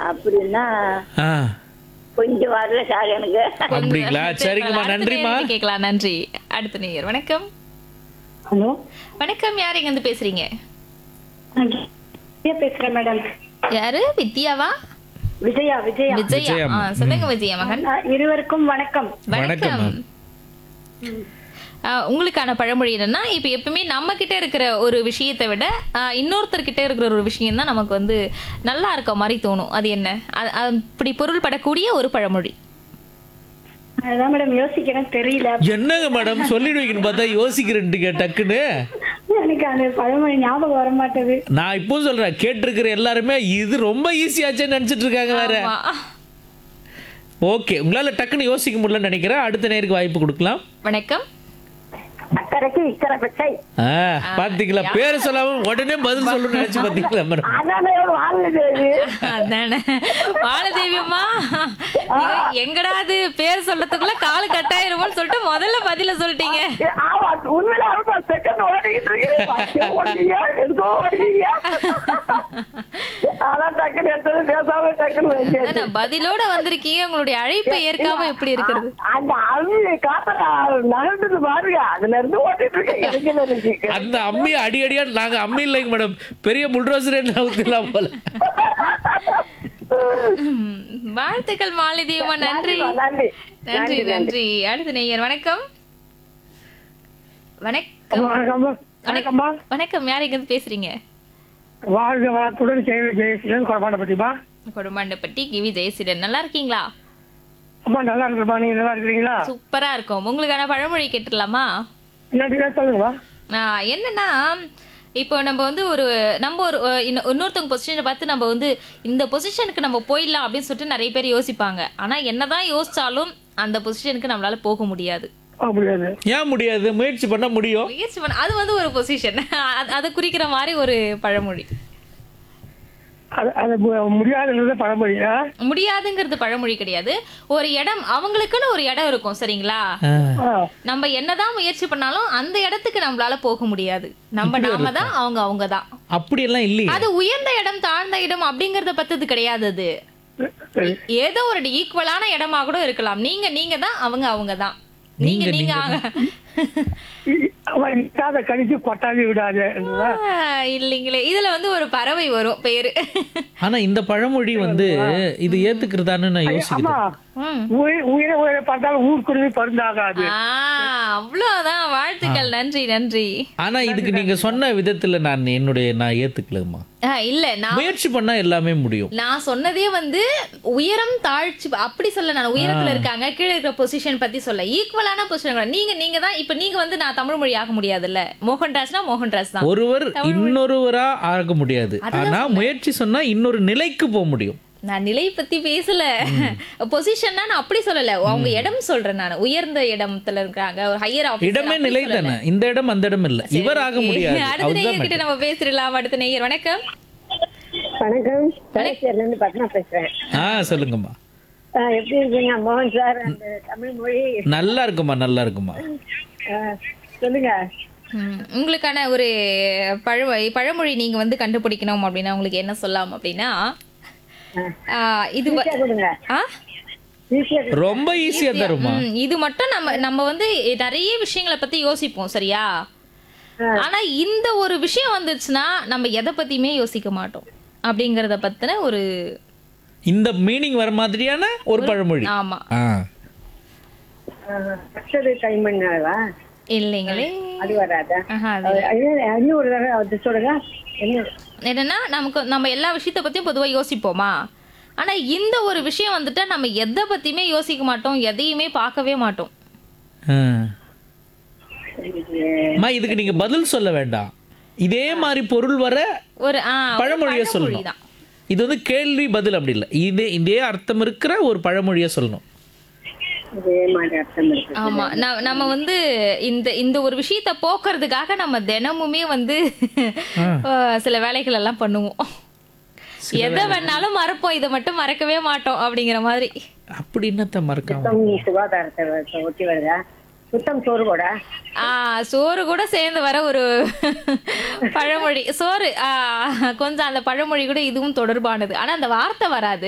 அப்படின்னா ஆ கொஞ்சம் வரல சார் எனக்கு அப்படிங்களா சரிங்கம்மா அடுத்த நன்றிம்மா நேயருக்கு கேட்கலாம் நன்றி அடுத்த நேயர் வணக்கம் ஹலோ வணக்கம் யார் எங்க இருந்து பேசுறீங்க விஜயா பேசுறேன் மேடம் யாரு வித்யாவா விஜயா விஜயா விஜயா விஜயம். ஆ, சொல்லுங்க விஜயா மகன் ஆ, இருவருக்கும் வணக்கம் வணக்கம், வணக்கம் ஆ, உங்களுக்கான பழமொழி என்னன்னா இப்ப எப்பவுமே நம்ம கிட்ட இருக்கிற ஒரு விஷயத்தை விட ஆ, இன்னொருத்தர் கிட்ட இருக்கிற ஒரு விஷயம் தான் நமக்கு வந்து நல்லா இருக்க மாதிரி தோணும் அது என்ன அது- அப்படி பொருள் படக்கூடிய ஒரு பழமொழி அதான் மேடம் யோசிக்கிறேன் தெரியல என்னங்க மேடம் சொல்லிடுவீங்கன்னு பார்த்தா யோசிக்கிறேன்ட்டு டக்குன்னு எனக்கு அந்த பழமொழி ஞாபகம் வர மாட்டேது நான் இப்போ சொல்றேன் கேட்டிருக்கிற எல்லாருமே இது ரொம்ப ஈஸியாச்சே நினைச்சிட்டு இருக்காங்க வேற ஆமா. ஓகே உங்களால டக்குன்னு யோசிக்க முடியலன்னு நினைக்கிறேன் அடுத்த நேருக்கு வாய்ப்பு கொடுக்கலாம் வணக்கம் அக்கறைக்கு இக்கரை பச்சை ஆ, பாத்தீங்களா பேர் சொல்லாம உடனே பதில் சொல்லணும்னு நினைச்சு பாத்தீங்களா மேடம் அதானே வாழ்ந்தது அதானே வாழதேவியம்மா எங்கடா அது பேர் சொல்லத்துக்குள்ள காலு கட்டாயிருமோன்னு சொல்லிட்டு முதல்ல பதில சொல்லிட்டீங்க ஆமா உண்மையில அறுபா செகண்ட் ஓடிக்கிட்டு இருக்கு ஓடுறீங்க எதுக்கோ ஓடுறீங்க அதான் டக்குன்னு எடுத்தது பேசாம டக்குன்னு வச்சு அதானே, பதிலோட வந்திருக்கீங்க உங்களுடைய அழைப்பை ஏற்காம எப்படி இருக்கிறது அந்த அருவி காத்தா நகர்ந்தது பாருங்க அதுல இருந்து ஓட்டிட்டு இருக்கேன் எனக்கு என்ன இருக்கு அந்த அம்மி அடி அடியா நாங்க அம்மி இல்லைங்க மேடம் பெரிய முல்ரோசரே நவுத்தலாம் போல ம், வாழ்த்துக்கள் மாலதேவமா நன்றி நன்றி நன்றி நன்றி அடுத்த நேயர் வணக்கம் வணக்கம் வணக்கம்மா வணக்கம்மா வணக்கம் யார் எங்க இருந்து பேசுறீங்க வாழ்க வளத்துடன் ஜெய ஜெயசீலன் குழப்பாண்ட பத்திமா கொடுமாண்டப்பட்டி கிவி ஜெயசீலன் நல்லா இருக்கீங்களா அம்மா நல்லா இருக்குமா நீங்க நல்லா இருக்கிறீங்களா சூப்பரா இருக்கும் உங்களுக்கான பழமொழி கேட்டுடலாமா என்ன சொல்லுங்கம்மா ஆஹ் என்னன்னா இப்போ நம்ம வந்து ஒரு நம்ம ஒரு அஹ் இன்னொ- இன்னொருத்தவங்க பொசிஷனை பார்த்து நம்ம வந்து இந்த பொசிஷனுக்கு நம்ம போயிடலாம் அப்படின்னு சொல்லிட்டு நிறைய பேர் யோசிப்பாங்க ஆனா என்னதான் யோசிச்சாலும் அந்த பொசிஷனுக்கு நம்மளால போக முடியாது போக முடியாது ஏன் முடியாது முயற்சி பண்ண முடியும் முயற்சி பண்ண அது வந்து ஒரு பொசிஷன் அதை குறிக்கிற மாதிரி ஒரு பழமொழி அது அது மு- முடியாதுன்றது பழமொழி ஆ? முடியாதுங்கிறது பழமொழி கிடையாது ஒரு இடம் அவங்களுக்குன்னு ஒரு இடம் இருக்கும் சரிங்களா ஆ, ஆ. நம்ம என்னதான் முயற்சி பண்ணாலும் அந்த இடத்துக்கு நம்மளால போக முடியாது நம்ம நாம தான் அவங்க அவங்க தான் அப்படியெல்லாம் இல்லையே அது உயர்ந்த இடம் தாழ்ந்த இடம் அப்படிங்கறத பத்தது கிடையாது அது சரி. ஏதோ ஒரு ஈக்குவலான இடமா கூட இருக்கலாம் நீங்க நீங்க தான் அவங்க அவங்க தான் நீங்க நீங்க, நீங்க இ- அவன் இல்லாத கணிச்சு கொட்டாவி விடாது ஆ, இல்லைங்களே இதுல வந்து ஒரு பறவை வரும் பேரு ஆனா இந்த பழமொழி வந்து இது ஏத்துக்கிறதான்னு நான் அம்மா யோசிக்கிறேன் ம். உயிர் உயிரை உயிரை பார்த்தாலும் ஊர்க்குருவி பருந்தாகாது ஆ, அவ்வளவுதான் வாழ்த்துக்கள் நன்றி நன்றி ஆனா இதுக்கு நீங்க சொன்ன விதத்துல நான் என்னுடைய நான் ஏத்துக்கலமா ஆ, இல்ல நான் முயற்சி பண்ணா எல்லாமே முடியும் நான் சொன்னதே வந்து உயரம் தாழ்ச்சி அப்படி சொல்ல நான் உயரத்துல இருக்காங்க கீழே இருக்கிற பொசிஷன் பத்தி சொல்ல ஈக்குவலான பொசிஷன் நீங்க நீங்க தான் இப்ப நீங்க வந்து நான் தமிழ் மொழி ஆக முடியாதுல்ல மோகன்ராஜ்னா மோகன்ராஜ் தான் ஒருவர் இன்னொருவரா ஆக முடியாது ஆனா முயற்சி சொன்னா இன்னொரு நிலைக்கு போக முடியும் நான் நிலை பத்தி பேசல பொசிஷன்னா நான் அப்படி சொல்லல அவங்க இடம் சொல்றேன் நான் உயர்ந்த இடத்துல இருக்காங்க ஒரு ஹையர் இடமே நிலை தானே இந்த இடம் அந்த இடம் இல்ல இவர் ஆக முடியாது அடுத்த அதுதான் நேயர் கிட்ட நம்ம பேசிடலாம் அடுத்த நேயர் வணக்கம் வணக்கம் கலைச்சேரில இருந்து பத்மா பேசுறேன் ஆ சொல்லுங்கம்மா ஆ, எப்படி இருக்கீங்க மோகன் சார் அந்த தமிழ் மொழி நல்லா இருக்குமா நல்லா இருக்குமா ஆ, சொல்லுங்க ம், உங்களுக்கான ஒரு பழமொழி பழமொழி நீங்க வந்து கண்டுபிடிக்கணும் அப்படின்னா உங்களுக்கு என்ன சொல்லலாம் அப்படின்னா ஆ, இது வ- ஈஸியா கொடுங்க ஆ? ஈஸியா கொடுங்க. ரொம்ப ஈஸியா தருமா ம், இது மட்டும் நம்ம நம்ம வந்து நிறைய விஷயங்களை பத்தி யோசிப்போம் சரியா ஆனா இந்த ஒரு விஷயம் வந்துச்சுன்னா நம்ம எதை பத்தியுமே யோசிக்க மாட்டோம் அப்படிங்கறத பத்தின ஒரு இந்த மீனிங் வர மாதிரியான ஒரு பழமொழி ஆமா ஆ ஆ, அக்ஷதை கைமண்ணாவா இல்லைங்களே அது வராதா ஆஹா, அது அது இன்னும் ஒரு தடவை அது சொல்லுங்க என்ன என்னன்னா நமக்கு நம்ம எல்லா விஷயத்த பத்தியும் பொதுவா யோசிப்போமா ஆனா இந்த ஒரு விஷயம் வந்துட்டா நம்ம எதை பத்தியுமே யோசிக்க மாட்டோம் எதையுமே பார்க்கவே மாட்டோம் ஆ. அம்மா இதுக்கு நீங்க பதில் சொல்ல வேண்டாம் இதே மாதிரி பொருள் வர ஒரு ஆ, ஒரு பழமொழியை பழமொழி சொல்லணும் தான் இது வந்து கேள்வி பதில் அப்படி இல்லை இதே இதே அர்த்தம் இருக்கிற ஒரு பழமொழியை சொல்லணும் இதே மாதிரி அர்த்தம் இருக்கு ஆமா ந- நம்ம வந்து இந்த இந்த ஒரு விஷயத்த போக்குறதுக்காக நம்ம தினமுமே வந்து அஹ், சில வேலைகள் எல்லாம் பண்ணுவோம் எதை வேணாலும் மறப்போம் இதை மட்டும் மறக்கவே மாட்டோம் அப்படிங்கிற மாதிரி அப்படி என்னத்த மறக்காம சுத்தம் சுகாதாரத்தை ஒட்டி வருதா சுத்தம் சோறு கூட ஆ சோறு கூட சேர்ந்து வர ஒரு பழமொழி சோறு ஆ, கொஞ்சம் அந்த பழமொழி கூட இதுவும் தொடர்பானது ஆனா அந்த வார்த்தை வராது